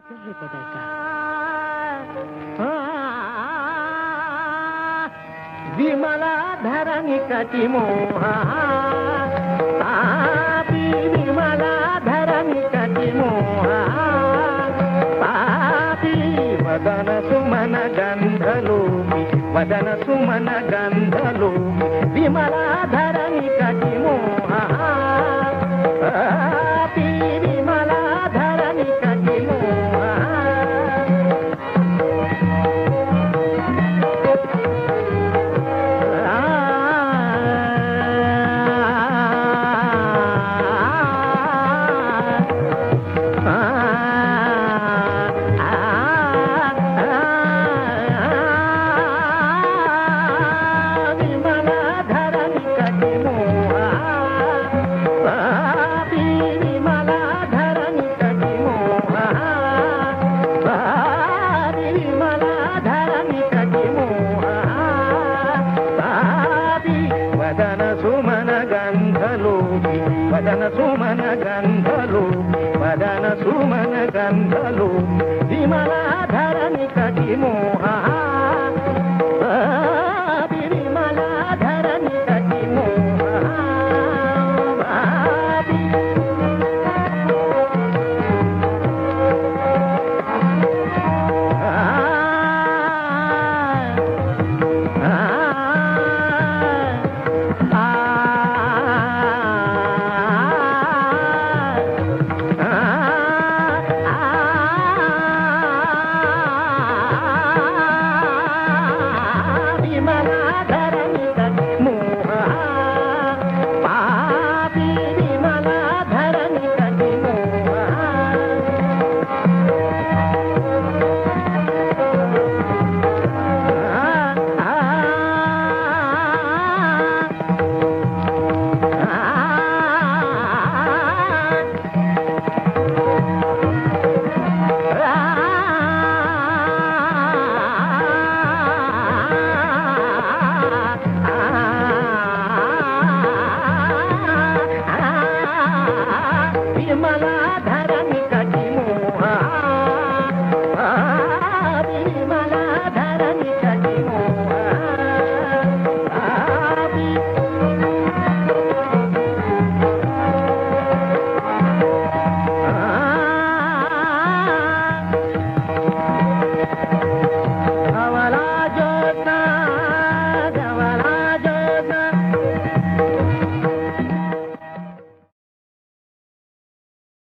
విమలాధరణి కటి మోహ పాపి విమలాధరణి కటి మోహ పాపి వదన సుమన గంధలోమి వదన సుమన గంధలోమి విమలాధరణి కటి మోహ పాపి విమలాధరణి కటి మోహ విమలాధరణి కటి మోహ పాపి విమలాధరణి కటి మోహ పాపి విమలాధరణి కటి మోహ పాపి వదన సుమన గంధలోకి వదన సుమన గంధలో వదన సుమన గంధలో విమలాధరణి కటి మోహ